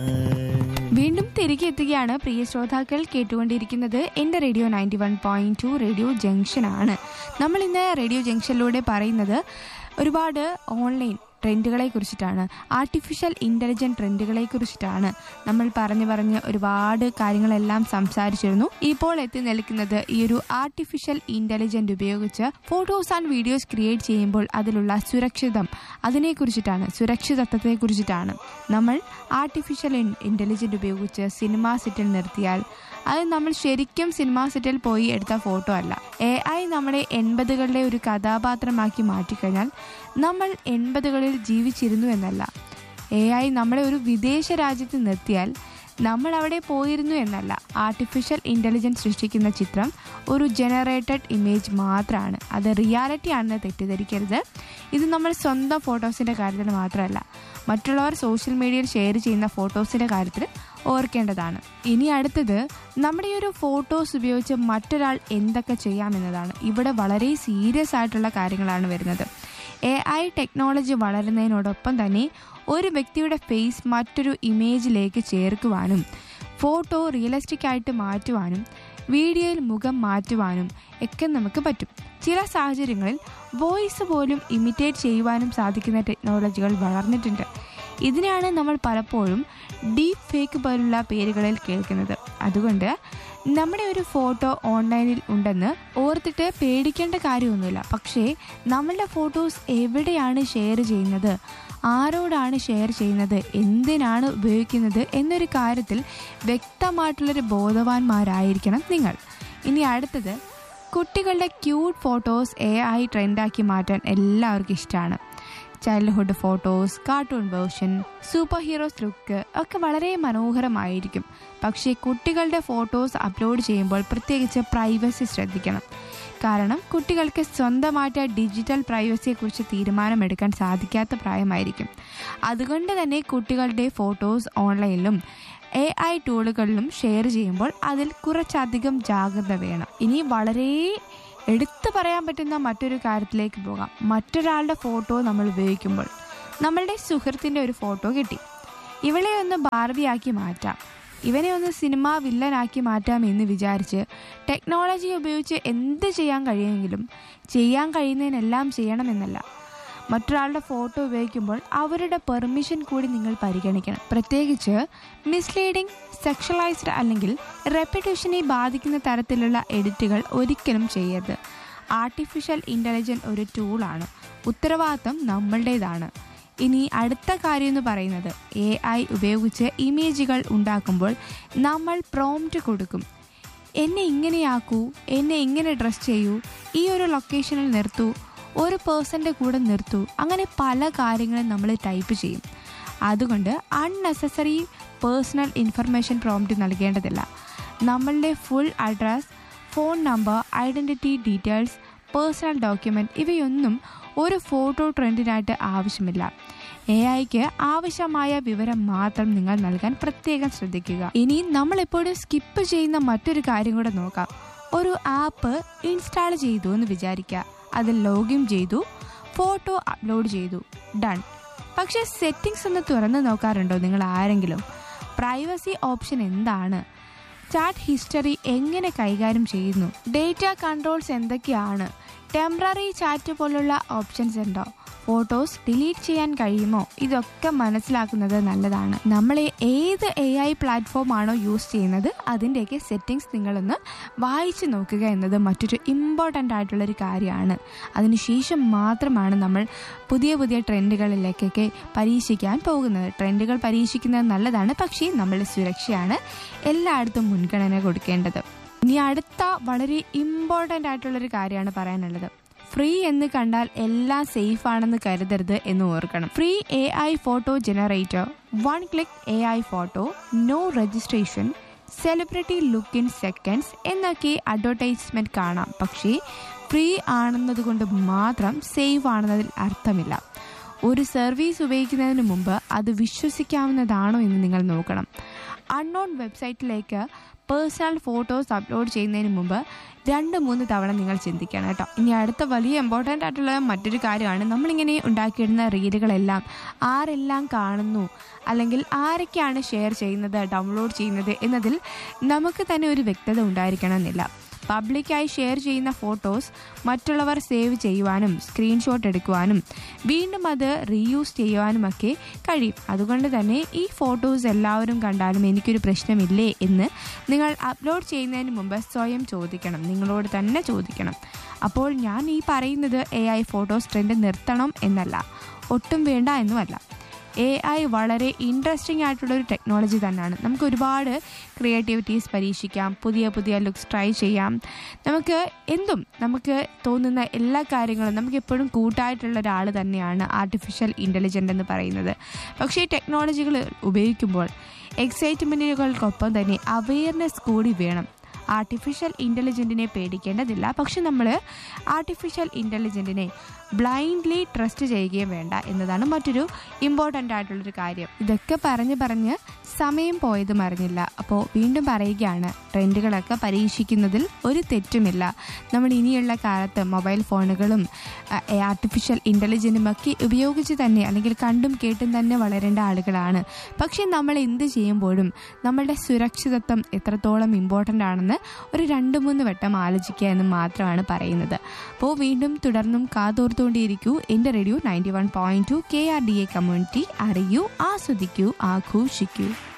വീണ്ടും തിരികെ എത്തുകയാണ് പ്രിയ ശ്രോതാക്കൾ കേട്ടുകൊണ്ടിരിക്കുന്നത് എൻ്റെ radio ninety one point two radio junction ആണ് നമ്മൾ ഇന്ന് റേഡിയോ ജംഗ്ഷനിലൂടെ പറയുന്നത് ഒരുപാട് ഓൺലൈൻ ട്രെൻഡുകളെ കുറിച്ചിട്ടാണ് ആർട്ടിഫിഷ്യൽ ഇൻ്റലിജൻറ്റ് ട്രെൻഡുകളെ കുറിച്ചിട്ടാണ് നമ്മൾ പറഞ്ഞു പറഞ്ഞ് ഒരുപാട് കാര്യങ്ങളെല്ലാം സംസാരിച്ചിരുന്നു ഇപ്പോൾ എത്തി നിൽക്കുന്നത് ഈ ഒരു ആർട്ടിഫിഷ്യൽ ഇൻ്റലിജൻറ്റ് ഉപയോഗിച്ച് ഫോട്ടോസ് ആൻഡ് വീഡിയോസ് ക്രിയേറ്റ് ചെയ്യുമ്പോൾ അതിലുള്ള സുരക്ഷിതം അതിനെക്കുറിച്ചിട്ടാണ് സുരക്ഷിതത്വത്തെ കുറിച്ചിട്ടാണ് നമ്മൾ ആർട്ടിഫിഷ്യൽ ഇൻ്റലിജൻറ്റ് ഉപയോഗിച്ച് സിനിമാ സെറ്റിൽ നിർത്തിയാൽ അത് നമ്മൾ ശരിക്കും സിനിമാ സെറ്റിൽ പോയി എടുത്ത ഫോട്ടോ അല്ല എ ഐ നമ്മളെ എൺപതുകളിലെ ഒരു കഥാപാത്രമാക്കി മാറ്റിക്കഴിഞ്ഞാൽ നമ്മൾ എൺപതുകളിൽ ജീവിച്ചിരുന്നു എന്നല്ല എ ഐ നമ്മളെ ഒരു വിദേശ രാജ്യത്ത് നിർത്തിയാൽ നമ്മൾ അവിടെ പോയിരുന്നു എന്നല്ല ആർട്ടിഫിഷ്യൽ ഇൻ്റലിജൻസ് സൃഷ്ടിക്കുന്ന ചിത്രം ഒരു ജനറേറ്റഡ് ഇമേജ് മാത്രമാണ് അത് റിയാലിറ്റി ആണെന്ന് തെറ്റിദ്ധരിക്കരുത് ഇത് നമ്മൾ സ്വന്തം ഫോട്ടോസിൻ്റെ കാര്യത്തിൽ മാത്രമല്ല മറ്റുള്ളവർ സോഷ്യൽ മീഡിയയിൽ ഷെയർ ചെയ്യുന്ന ഫോട്ടോസിൻ്റെ കാര്യത്തിൽ ഓർക്കേണ്ടതാണ് ഇനി അടുത്തത് നമ്മുടെ ഈ ഒരു ഫോട്ടോസ് ഉപയോഗിച്ച് മറ്റൊരാൾ എന്തൊക്കെ ചെയ്യാമെന്നതാണ് ഇവിടെ വളരെ സീരിയസ് ആയിട്ടുള്ള കാര്യങ്ങളാണ് വരുന്നത് എ ഐ ടെക്നോളജി വളരുന്നതിനോടൊപ്പം തന്നെ ഒരു വ്യക്തിയുടെ ഫേസ് മറ്റൊരു ഇമേജിലേക്ക് ചേർക്കുവാനും ഫോട്ടോ റിയലിസ്റ്റിക് ആയിട്ട് മാറ്റുവാനും വീഡിയോയിൽ മുഖം മാറ്റുവാനും ഒക്കെ നമുക്ക് പറ്റും ചില സാഹചര്യങ്ങളിൽ വോയിസ് പോലും ഇമിറ്റേറ്റ് ചെയ്യുവാനും സാധിക്കുന്ന ടെക്നോളജികൾ വളർന്നിട്ടുണ്ട് ഇതിനെയാണ് നമ്മൾ പലപ്പോഴും ഡീപ് ഫേക്ക് പോലുള്ള പേരുകളിൽ കേൾക്കുന്നത് അതുകൊണ്ട് നമ്മുടെ ഒരു ഫോട്ടോ ഓൺലൈനിൽ ഉണ്ടെന്ന് ഓർത്തിട്ട് പേടിക്കേണ്ട കാര്യമൊന്നുമില്ല പക്ഷേ നമ്മളുടെ ഫോട്ടോസ് എവിടെയാണ് ഷെയർ ചെയ്യുന്നത് ആരോടാണ് ഷെയർ ചെയ്യുന്നത് എന്തിനാണ് ഉപയോഗിക്കുന്നത് എന്നൊരു കാര്യത്തിൽ വ്യക്തമായിട്ടുള്ളൊരു ബോധവാന്മാരായിരിക്കണം നിങ്ങൾ ഇനി അടുത്തത് കുട്ടികളുടെ ക്യൂട്ട് ഫോട്ടോസ് എ ഐ ട്രെൻഡാക്കി മാറ്റാൻ എല്ലാവർക്കും ഇഷ്ടമാണ് childhood photos cartoon version super heroes look ഒക്കെ വളരെ മനോഹരമായിരിക്കും പക്ഷേ കുട്ടികളുടെ ഫോട്ടോസ് അപ്ലോഡ് ചെയ്യുമ്പോൾ പ്രത്യേകിച്ച് പ്രൈവസി ശ്രദ്ധിക്കണം കാരണം കുട്ടികൾക്ക് സ്വന്തമായിട്ട് ഡിജിറ്റൽ പ്രൈവസിയെക്കുറിച്ച് തീരുമാനമെടുക്കാൻ സാധിക്കാത്ത പ്രായമായിരിക്കും അതുകൊണ്ട് തന്നെ കുട്ടികളുടെ ഫോട്ടോസ് ഓൺലൈനിലും എ ഐ ടൂളുകളിലും ഷെയർ ചെയ്യുമ്പോൾ അതിൽ കുറച്ചധികം ജാഗ്രത വേണം ഇനി വളരെ എടുത്തു പറയാൻ പറ്റുന്ന മറ്റൊരു കാര്യത്തിലേക്ക് പോകാം മറ്റൊരാളുടെ ഫോട്ടോ നമ്മൾ ഉപയോഗിക്കുമ്പോൾ നമ്മളുടെ സുഹൃത്തിൻ്റെ ഒരു ഫോട്ടോ കിട്ടി ഇവളെ ഒന്ന് ബാർബിയാക്കി മാറ്റാം ഇവനെ ഒന്ന് സിനിമ വില്ലനാക്കി മാറ്റാം എന്ന് വിചാരിച്ച് ടെക്നോളജി ഉപയോഗിച്ച് എന്ത് ചെയ്യാൻ കഴിയുമെങ്കിലും ചെയ്യാൻ കഴിയുന്നതിനെല്ലാം ചെയ്യണമെന്നല്ല മറ്റൊരാളുടെ ഫോട്ടോ ഉപയോഗിക്കുമ്പോൾ അവരുടെ പെർമിഷൻ കൂടി നിങ്ങൾ പരിഗണിക്കണം പ്രത്യേകിച്ച് മിസ്ലീഡിംഗ് സെക്ഷലൈസ്ഡ് അല്ലെങ്കിൽ റെപ്യൂട്ടേഷനെ ബാധിക്കുന്ന തരത്തിലുള്ള എഡിറ്റുകൾ ഒരിക്കലും ചെയ്യരുത് ആർട്ടിഫിഷ്യൽ ഇൻ്റലിജൻസ് ഒരു ടൂളാണ് ഉത്തരവാദിത്തം നമ്മളുടേതാണ് ഇനി അടുത്ത കാര്യം എന്ന് പറയുന്നത് എ ഐ ഉപയോഗിച്ച് ഇമേജുകൾ ഉണ്ടാക്കുമ്പോൾ നമ്മൾ പ്രോംപ്റ്റ് കൊടുക്കും എന്നെ ഇങ്ങനെയാക്കൂ എന്നെ ഇങ്ങനെ ഡ്രസ് ചെയ്യൂ ഈ ഒരു ലൊക്കേഷനിൽ നിർത്തൂ ഒരു പേഴ്സൻ്റെ കൂടെ നിർത്തൂ അങ്ങനെ പല കാര്യങ്ങളും നമ്മൾ ടൈപ്പ് ചെയ്യും അതുകൊണ്ട് അൺനെസസറി പേഴ്സണൽ ഇൻഫർമേഷൻ പ്രോംപ്റ്റ് നൽകേണ്ടതില്ല നമ്മളുടെ full address phone number identity details personal document ഇവയൊന്നും ഒരു ഫോട്ടോ ട്രെൻഡിനായിട്ട് ആവശ്യമില്ല എ ഐക്ക് ആവശ്യമായ വിവരം മാത്രം നിങ്ങൾ നൽകാൻ പ്രത്യേകം ശ്രദ്ധിക്കുക ഇനി നമ്മൾ എപ്പോഴും സ്കിപ്പ് ചെയ്യുന്ന മറ്റൊരു കാര്യം കൂടെ നോക്കാം ഒരു ആപ്പ് ഇൻസ്റ്റാൾ ചെയ്തു എന്ന് വിചാരിക്കുക അതിൽ ലോഗിൻ ചെയ്തു ഫോട്ടോ അപ്ലോഡ് ചെയ്തു ഡൺ പക്ഷേ സെറ്റിങ്സ് ഒന്ന് തുറന്ന് നോക്കാറുണ്ടോ നിങ്ങൾ ആരെങ്കിലും പ്രൈവസി ഓപ്ഷൻ എന്താണ് ചാറ്റ് ഹിസ്റ്ററി എങ്ങനെ കൈകാര്യം ചെയ്യുന്നു ഡേറ്റ കൺട്രോൾസ് എന്തൊക്കെയാണ് ടെമ്പററി ചാറ്റ് പോലുള്ള ഓപ്ഷൻസ് ഉണ്ടോ ഫോട്ടോസ് ഡിലീറ്റ് ചെയ്യാൻ കഴിയുമോ ഇതൊക്കെ മനസ്സിലാക്കുന്നത് നല്ലതാണ് നമ്മൾ ഏത് എ ഐ പ്ലാറ്റ്ഫോം ആണോ യൂസ് ചെയ്യുന്നത് അതിൻ്റെയൊക്കെ സെറ്റിങ്സ് നിങ്ങളൊന്ന് വായിച്ചു നോക്കുക എന്നത് മറ്റൊരു ഇമ്പോർട്ടൻ്റ് ആയിട്ടുള്ളൊരു കാര്യമാണ് അതിനുശേഷം മാത്രമാണ് നമ്മൾ പുതിയ പുതിയ ട്രെൻഡുകളിലേക്കൊക്കെ പരീക്ഷിക്കാൻ പോകുന്നത് ട്രെൻഡുകൾ പരീക്ഷിക്കുന്നത് നല്ലതാണ് പക്ഷേ നമ്മളുടെ സുരക്ഷയാണ് എല്ലായിടത്തും മുൻഗണന കൊടുക്കേണ്ടത് ഇനി അടുത്ത വളരെ ഇമ്പോർട്ടൻ്റ് ആയിട്ടുള്ളൊരു കാര്യമാണ് പറയാനുള്ളത് ഫ്രീ എന്ന് കണ്ടാൽ എല്ലാം സേഫ് ആണെന്ന് കരുതരുത് എന്ന് ഓർക്കണം free A I photo generator one click A I photo no registration celebrity look in seconds എന്നൊക്കെ അഡ്വർടൈസ്മെന്റ് കാണാം പക്ഷേ ഫ്രീ ആണെന്നതുകൊണ്ട് മാത്രം സേഫ് ആണെന്നതിൽ അർത്ഥമില്ല ഒരു സർവീസ് ഉപയോഗിക്കുന്നതിന് മുമ്പ് അത് വിശ്വസിക്കാവുന്നതാണോ എന്ന് നിങ്ങൾ നോക്കണം അൺനോൺ വെബ്സൈറ്റിലേക്ക് പേഴ്സണൽ ഫോട്ടോസ് അപ്ലോഡ് ചെയ്യുന്നതിന് മുമ്പ് രണ്ട് മൂന്ന് തവണ നിങ്ങൾ ചിന്തിക്കണം കേട്ടോ ഇനി അടുത്ത വലിയ ഇമ്പോർട്ടൻ്റ് ആയിട്ടുള്ള മറ്റൊരു കാര്യമാണ് നമ്മളിങ്ങനെ ഉണ്ടാക്കിയിടുന്ന റീലുകളെല്ലാം ആരെല്ലാം കാണുന്നു അല്ലെങ്കിൽ ആരൊക്കെയാണ് ഷെയർ ചെയ്യുന്നത് ഡൗൺലോഡ് ചെയ്യുന്നത് എന്നതിൽ നമുക്ക് തന്നെ ഒരു വ്യക്തത ഉണ്ടായിരിക്കണമെന്നില്ല പബ്ലിക്കായി ഷെയർ ചെയ്യുന്ന ഫോട്ടോസ് മറ്റുള്ളവർ സേവ് ചെയ്യുവാനും സ്ക്രീൻഷോട്ട് എടുക്കുവാനും വീണ്ടും അത് റീയൂസ് ചെയ്യുവാനുമൊക്കെ കഴിയും അതുകൊണ്ട് തന്നെ ഈ ഫോട്ടോസ് എല്ലാവരും കണ്ടാലും എനിക്കൊരു പ്രശ്നമില്ലേ എന്ന് നിങ്ങൾ അപ്ലോഡ് ചെയ്യുന്നതിന് മുമ്പ് സ്വയം ചോദിക്കണം നിങ്ങളോട് തന്നെ ചോദിക്കണം അപ്പോൾ ഞാൻ ഈ പറയുന്നത് എ ഐ ഫോട്ടോസ് ട്രെൻഡ് നിർത്തണം എന്നല്ല ഒട്ടും വേണ്ട എന്നുമല്ല എ ഐ വളരെ ഇൻട്രസ്റ്റിംഗ് ആയിട്ടുള്ള ഒരു ടെക്നോളജി തന്നെയാണ് നമുക്ക് ഒരുപാട് ക്രിയേറ്റിവിറ്റീസ് പരീക്ഷിക്കാം പുതിയ പുതിയ ലുക്സ് ട്രൈ ചെയ്യാം നമുക്ക് എന്തും നമുക്ക് തോന്നുന്ന എല്ലാ കാര്യങ്ങളും നമുക്ക് എപ്പോഴും കൂട്ടായിട്ടുള്ള ഒരാൾ തന്നെയാണ് ആർട്ടിഫിഷ്യൽ ഇൻ്റലിജൻ്റ് എന്ന് പറയുന്നത് പക്ഷേ ഈ ടെക്നോളജികൾ ഉപയോഗിക്കുമ്പോൾ എക്സൈറ്റ്മെൻറ്റുകൾക്കൊപ്പം തന്നെ അവയർനെസ് കൂടി വേണം ആർട്ടിഫിഷ്യൽ ഇൻ്റലിജൻറ്റിനെ പേടിക്കേണ്ടതില്ല പക്ഷെ നമ്മൾ ആർട്ടിഫിഷ്യൽ ഇൻ്റലിജൻറ്റിനെ ബ്ലൈൻഡ്ലി ട്രസ്റ്റ് ചെയ്യുകയും വേണ്ട എന്നതാണ് മറ്റൊരു ഇമ്പോർട്ടൻ്റ് ആയിട്ടുള്ളൊരു കാര്യം ഇതൊക്കെ പറഞ്ഞ് പറഞ്ഞ് സമയം പോയതും അറിഞ്ഞില്ല അപ്പോൾ വീണ്ടും പറയുകയാണ് ട്രെൻഡുകളൊക്കെ പരീക്ഷിക്കുന്നതിൽ ഒരു തെറ്റുമില്ല നമ്മൾ ഇനിയുള്ള കാലത്ത് മൊബൈൽ ഫോണുകളും ആർട്ടിഫിഷ്യൽ ഇൻ്റലിജൻറ്റും ഒക്കെ ഉപയോഗിച്ച് തന്നെ അല്ലെങ്കിൽ കണ്ടും കേട്ടും തന്നെ വളരേണ്ട ആളുകളാണ് പക്ഷേ നമ്മൾ എന്ത് ചെയ്യുമ്പോഴും നമ്മളുടെ സുരക്ഷിതത്വം എത്രത്തോളം ഇമ്പോർട്ടൻ്റ് ആണെന്ന് ഒരു രണ്ട് മൂന്ന് വട്ടം ആലോചിക്കുക എന്ന് മാത്രമാണ് പറയുന്നത് അപ്പോൾ വീണ്ടും തുടർന്നും കാതോർത്തുകൊണ്ടേയിരിക്കൂ എൻ്റെ radio ninety one point two K R D A community അറിയൂ ആസ്വദിക്കൂ ആഘോഷിക്കൂ